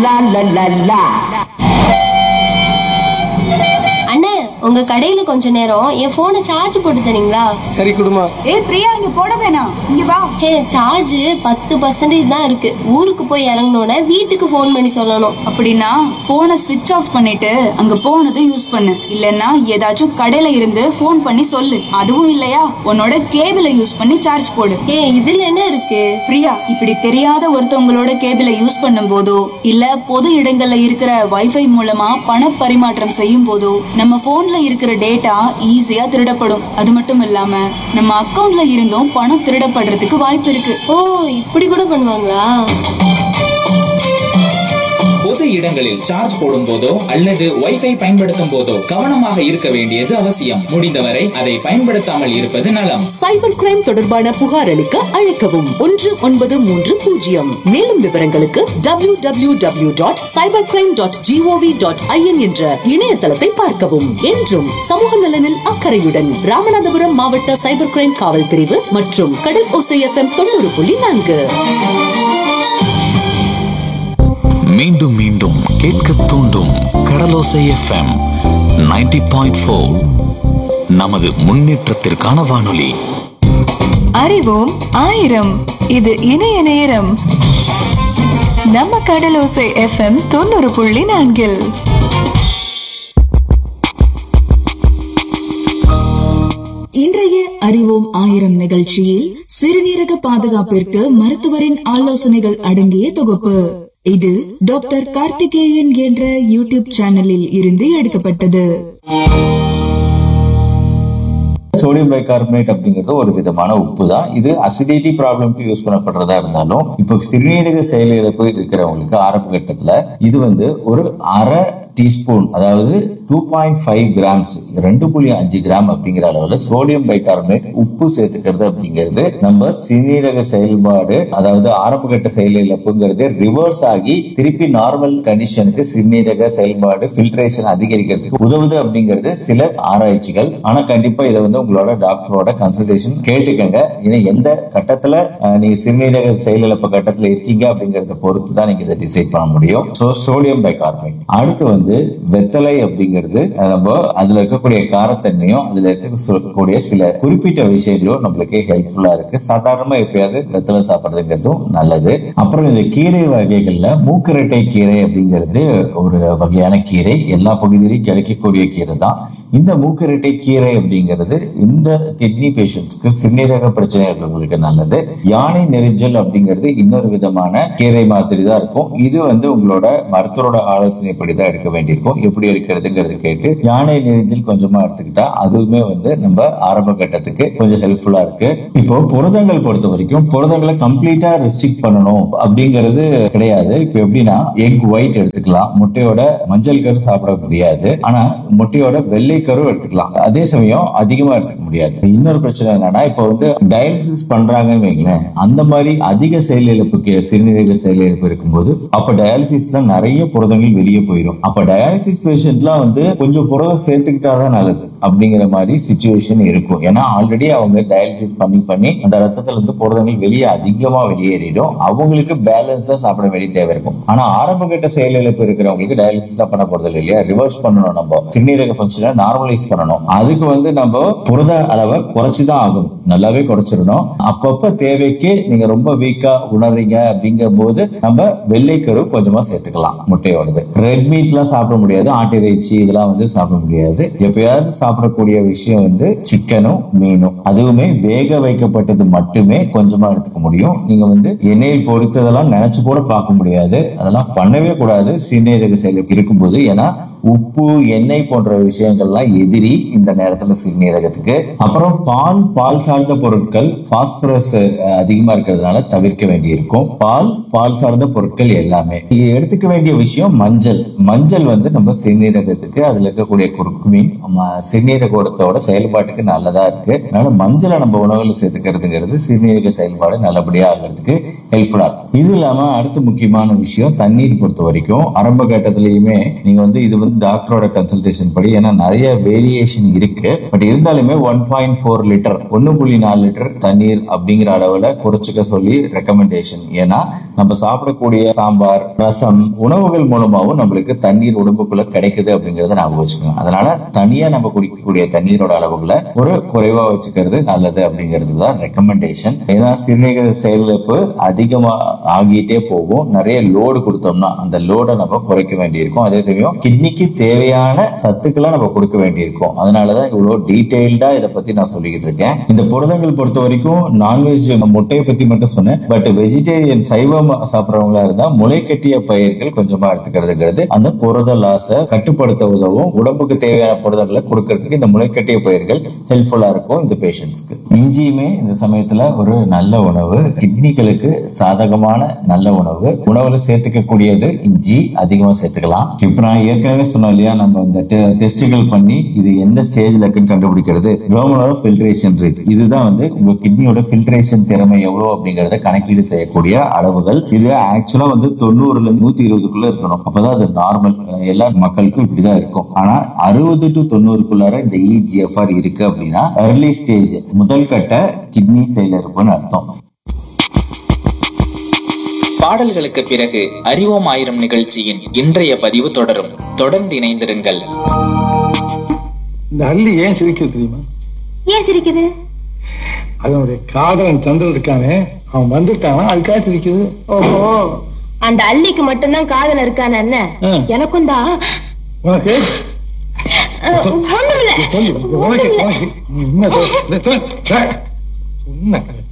லா லா லா லா அண்ணே உங்க கடையில கொஞ்ச நேரம் என் போனை சார்ஜ் போட்டு தரீங்களா சரி குடுமா ஏய் பிரியா இங்க போட வேணாம் இங்க வா ஹே சார்ஜ் பத்து பர்சன்டேஜ் தான் இருக்கு ஊருக்கு போய் இறங்கினோட வீட்டுக்கு ஃபோன் பண்ணி சொல்லணும் அப்படின்னா போனை ஸ்விட்ச் ஆஃப் பண்ணிட்டு அங்க போனதும் யூஸ் பண்ணு இல்லைன்னா ஏதாச்சும் கடையில இருந்து ஃபோன் பண்ணி சொல்லு அதுவும் இல்லையா உன்னோட கேபிளை யூஸ் பண்ணி சார்ஜ் போடு ஏ இதுல என்ன இருக்கு பிரியா இப்படி தெரியாத ஒருத்தவங்களோட கேபிளை யூஸ் பண்ணும் போதோ இல்ல பொது இடங்கள்ல இருக்கிற வைஃபை மூலமா பண பரிமாற்றம் செய்யும் போதோ நம்ம போன்ல இருக்கிற டேட்டா ஈஸியா திருடப்படும் அது மட்டும் இல்லாம நம்ம அக்கவுண்ட்ல இருந்தும் பணம் திருடப்படுறதுக்கு வாய்ப்பு இருக்கு ஓ இப்படி கூட பண்ணுவாங்களா பொது இடங்களில் சார்ஜ் போடும் போதோ அல்லது வைஃபை பயன்படுத்தும் போதோ கவனமாக இருக்க வேண்டியது அவசியம் முடிந்தவரை அதை பயன்படுத்தாமல் இருப்பது நலம் சைபர் கிரைம் தொடர்பான புகார் அளிக்க அழைக்கவும் ஒன்று ஒன்பது மூன்று பூஜ்ஜியம் மேலும் விவரங்களுக்கு W W W dot cyber crime dot G O V dot I N என்ற இணையதளத்தை பார்க்கவும் என்றும் சமூக நலனில் அக்கறையுடன் ராமநாதபுரம் மாவட்ட சைபர் கிரைம் காவல் பிரிவு மற்றும் கடல் ஓசை எஃப்எம் தொண்ணூறு புள்ளி நான்கு மீண்டும் மீண்டும் கேட்க தூண்டும் கடலோசை எஃப்எம் 90.4 பாயிண்ட் நமது முன்னேற்றத்திற்கான வானொலி அறிவோம் ஆயிரம் இது இணைய நேரம் நம்ம கடலோசை எஃப்எம் தொண்ணூறு புள்ளி நான்கில் இன்றைய அறிவோம் ஆயிரம் நிகழ்ச்சியில் சிறுநீரக பாதுகாப்பிற்கு மருத்துவரின் ஆலோசனைகள் அடங்கிய தொகுப்பு இது டாக்டர் கார்த்திகேயன் என்ற யூடியூப் சேனலில் இருந்து எடுக்கப்பட்டது சோடியம் பைகார்பனேட் அப்படிங்கிறது ஒரு விதமான உப்பு தான் இது அசிடிட்டி ப்ராப்ளம்க்கு யூஸ் பண்ணப்படுறதா இருந்தாலும் இப்போ சிறுநீரக செயலிழப்பு இருக்கிறவங்களுக்கு ஆரம்ப கட்டத்துல இது வந்து ஒரு அரை டீஸ்பூன் அதாவது டூ பாயிண்ட் ஃபைவ் கிராம்ஸ் ரெண்டு புள்ளி அஞ்சு கிராம் அப்படிங்கிற அளவுல சோடியம் பைகார்பனேட் உப்பு சேர்த்துக்கிறது அப்படிங்கிறது நம்ம சிறுநீரக செயல்பாடு அதாவது ஆரம்ப கட்ட செயலிழப்புங்கிறது ரிவர்ஸ் ஆகி திருப்பி நார்மல் கண்டிஷனுக்கு சிறுநீரக செயல்பாடு ஃபில்ட்ரேஷன் அதிகரிக்கிறதுக்கு உதவுது அப்படிங்கிறது சில ஆராய்ச்சிகள் ஆனா கண்டிப்பா இதை வந்து உங்களோட டாக்டரோட கன்சல்டேஷன் கேட்டுக்கங்க ஏன்னா எந்த கட்டத்துல அஹ், நீங்க சிறுநீரக செயலிழப்பு கட்டத்துல இருக்கீங்க அப்படிங்கறத பொறுத்து தான் நீங்க இதை டிசைட் பண்ண முடியும் சோ சோடியம் பைகார்பனேட் அடுத்து வந்து வெத்தலை அப்படிங்கிறது அஹ், நம்ம அதுல இருக்கக்கூடிய காரத்தன்மையும் அதுல இருக்கக்கூடிய சில குறிப்பிட்ட விஷயங்களும் நம்மளுக்கு ஹெல்ப்ஃபுல்லா இருக்கு சாதாரணமா எப்பயாவது வெத்தலை சாப்பிடுறதுங்கிறதும் நல்லது அப்புறம் இந்த கீரை வகைகள்ல மூக்கரட்டை கீரை அப்படிங்கிறது ஒரு வகையான கீரை எல்லா பகுதியிலும் கிடைக்கக்கூடிய கீரை தான் இந்த மூக்கரட்டை கீரை அப்படிங்கிறது இந்த கிட்னி பேஷண்ட்ஸ்க்கு சிறுநீரக பிரச்சனை இருக்கிறவங்களுக்கு நல்லது யானை நெரிஞ்சல் அப்படிங்கிறது இன்னொரு விதமான கீரை மாதிரி தான் இருக்கும் இது வந்து உங்களோட மருத்துவரோட ஆலோசனைப்படி தான் எடுக்க வேண்டியிருக்கும் எப்படி எடுக்கிறதுங்கிறது கேட்டு யானை நெரிஞ்சல் கொஞ்சமா எடுத்துக்கிட்டா அதுவுமே வந்து நம்ம ஆரம்ப கட்டத்துக்கு கொஞ்சம் ஹெல்ப்ஃபுல்லா இருக்கு இப்போ புரதங்கள் பொறுத்த வரைக்கும் புரதங்களை கம்ப்ளீட்டா ரெஸ்ட்ரிக்ட் பண்ணணும் அப்படிங்கிறது கிடையாது இப்போ எப்படின்னா எக் ஒயிட் எடுத்துக்கலாம் முட்டையோட மஞ்சள் கரு சாப்பிட முடியாது ஆனா முட்டையோட வெள்ளை கரு எடுத்துக்கலாம் அதே சமயம் அதிகமா எடுத்துக்க முடியாது இன்னொரு பிரச்சனை என்னன்னா இப்போ வந்து டயாலிசிஸ் பண்றாங்கன்னு வைங்களேன் அந்த மாதிரி அதிக செயலிழப்புக்கு சிறுநீரக செயலிழப்பு இருக்கும்போது அப்ப டயாலிசிஸ்ல நிறைய புரதங்கள் வெளியே போயிடும் அப்ப டயாலிசிஸ் பேஷண்ட்லாம் வந்து கொஞ்சம் புரதம் சேர்த்துக்கிட்டாதான் நல்லது அப்படிங்கிற மாதிரி சுச்சுவேஷன் இருக்கும் ஏன்னா ஆல்ரெடி அவங்க டயாலிசிஸ் பண்ணி பண்ணி அந்த ரத்தத்துல இருந்து புரதங்கள் வெளியே அதிகமா வெளியேறிடும் அவங்களுக்கு பேலன்ஸா சாப்பிட வேண்டிய தேவை இருக்கும் ஆனா ஆரம்ப கட்ட செயலிழப்பு இருக்கிறவங்களுக்கு டயாலிசிஸ் பண்ண போறது இல்லையா ரிவர்ஸ் பண்ணணும் நம்ம சிறுநீரக ஃபங்க்ஷனை நார்மலைஸ் பண்ணணும் அதுக்கு வந்து நம்ம புரத அளவை குறைச்சுதான் ஆகணும் நல்லாவே குறைச்சிடணும் அப்பப்ப தேவைக்கு நீங்க ரொம்ப வீக்கா உணர்றீங்க அப்படிங்கிற போது நம்ம வெள்ளைக்கரு கொஞ்சமா சேர்த்துக்கலாம் முட்டையோடது ரெட் மீட் எல்லாம் சாப்பிட முடியாது ஆட்டு இறைச்சி இதெல்லாம் வந்து சாப்பிட முடியாது எப்பயாவது சாப்பிடக்கூடிய விஷயம் வந்து சிக்கனும் மீனும் அதுவுமே வேக வைக்கப்பட்டது மட்டுமே கொஞ்சமா எடுத்துக்க முடியும் நீங்க வந்து எண்ணெயில் பொரித்ததெல்லாம் நினைச்சு கூட பார்க்க முடியாது அதெல்லாம் பண்ணவே கூடாது சிறுநீரக செயல் இருக்கும்போது ஏன்னா உப்பு எண்ணெய் போன்ற விஷயங்கள்லாம் எதிரி இந்த நேரத்துல சிறுநீரகத்துக்கு அப்புறம் பால் பால் சார்ந்த பொருட்கள் பாஸ்பரஸ் அதிகமா இருக்கிறதுனால தவிர்க்க வேண்டியிருக்கும் பால் பால் சார்ந்த பொருட்கள் எல்லாமே இது எடுத்துக்க வேண்டிய விஷயம் மஞ்சள் மஞ்சள் வந்து நம்ம சிறுநீரகத்துக்கு அதுல இருக்கக்கூடிய குறுக்குமீன் ம- சிறுநீரகத்தோட செயல்பாட்டுக்கு நல்லதா இருக்கு அதனால மஞ்சளை நம்ம உணவுல சேர்த்துக்கிறதுங்கிறது சிறுநீரக செயல்பாடு நல்லபடியா ஆகிறதுக்கு ஹெல்ப்ஃபுல்லா இருக்கும் இது இல்லாம அடுத்த முக்கியமான விஷயம் தண்ணீர் பொறுத்த வரைக்கும் ஆரம்ப கட்டத்திலயுமே நீங்க வந்து இது வந்து வந்து டாக்டரோட கன்சல்டேஷன் படி ஏன்னா நிறைய வேரியேஷன் இருக்கு பட் இருந்தாலுமே ஒன் பாயிண்ட் ஃபோர் லிட்டர் ஒன்னு புள்ளி நாலு லிட்டர் தண்ணீர் அப்படிங்கிற அளவுல குறைச்சிக்க சொல்லி ரெக்கமெண்டேஷன் ஏன்னா நம்ம சாப்பிடக்கூடிய சாம்பார் ரசம் உணவுகள் மூலமாவும் நம்மளுக்கு தண்ணீர் உடம்புக்குள்ள கிடைக்குது அப்படிங்கறத ஞாபகம் வச்சுக்கோங்க அதனால தனியா நம்ம குடிக்கக்கூடிய தண்ணீரோட அளவுகளை ஒரு குறைவா வச்சுக்கிறது நல்லது அப்படிங்கிறது தான் ரெக்கமெண்டேஷன் ஏன்னா சிறுநீரக செயலிழப்பு அதிகமா ஆகிட்டே போகும் நிறைய லோடு கொடுத்தோம்னா அந்த லோடை நம்ம குறைக்க வேண்டியிருக்கும் அதே சமயம் கிட்னிக்கு தேவையான சத்துக்களை நம்ம கொடுக்க வேண்டியிருக்கும் அதனாலதான் இவ்வளவு டீடைல்டா இதை பத்தி நான் சொல்லிக்கிட்டு இருக்கேன் இந்த புரதங்கள் பொறுத்த வரைக்கும் நான்வெஜ் முட்டையை பத்தி மட்டும் சொன்னேன் பட் வெஜிடேரியன் சைவம் சாப்பிடறவங்களா இருந்தா முளை கட்டிய பயிர்கள் கொஞ்சமா எடுத்துக்கிறதுங்கிறது அந்த புரத லாஸ கட்டுப்படுத்த உதவும் உடம்புக்கு தேவையான புரதங்களை கொடுக்கறதுக்கு இந்த முளைக்கட்டிய பயிர்கள் ஹெல்ப்ஃபுல்லா இருக்கும் இந்த பேஷண்ட்ஸ்க்கு இஞ்சியுமே இந்த சமயத்துல ஒரு நல்ல உணவு கிட்னிகளுக்கு சாதகமான நல்ல உணவு உணவுல சேர்த்துக்க கூடியது இஞ்சி அதிகமா சேர்த்துக்கலாம் இப்ப நான் ஏற்கனவே சொன்னேன் இல்லையா நம்ம இந்த டெஸ்டுகள் பண்ணி இது எந்த ஸ்டேஜ்ல இருக்குன்னு கண்டுபிடிக்கிறது ரோமனோட ஃபில்ட்ரேஷன் ரேட் இதுதான் வந்து உங்க கிட்னியோட ஃபில்ட்ரேஷன் திறமை எவ்வளவு அப்படிங்கறத கணக்கீடு செய்யக்கூடிய அளவுகள் இது ஆக்சுவலா வந்து தொண்ணூறுல இருந்து நூத்தி இருபதுக்குள்ள இருக்கணும் அப்பதான் அது நார்மல் எல்லா மக்களுக்கும் இப்படிதான் இருக்கும் ஆனா அறுபது டு தொண்ணூறுக்குள்ளார இந்த இஜிஎஃப்ஆர் இருக்கு அப்படின்னா early ஸ்டேஜ் முதல் கட்ட கிட்னி செயலிழப்புன்னு அர்த்தம் பாடல்களுக்கு பிறகு அறிவோம் ஆயிரம் நிகழ்ச்சியின் இன்றைய பதிவு தொடரும் தொடர்ந்து இணைந்திருங்கள் இந்த அள்ளி ஏன் சிரிக்குது தெரியுமா ஏன் சிரிக்குது அதனுடைய காதலன் சந்திரன் இருக்கானே அவன் வந்துட்டானா அதுக்காக சிரிக்குது ஓஹோ அந்த அள்ளிக்கு மட்டும்தான் காதல் இருக்கான என்ன ம். எனக்கும் தான் உனக்கு ஒண்ணுமில்ல சொல்லு, உனக்கு உனக்கு நீ என்ன சொல்~ சொல்~ சொல்~ சொன்ன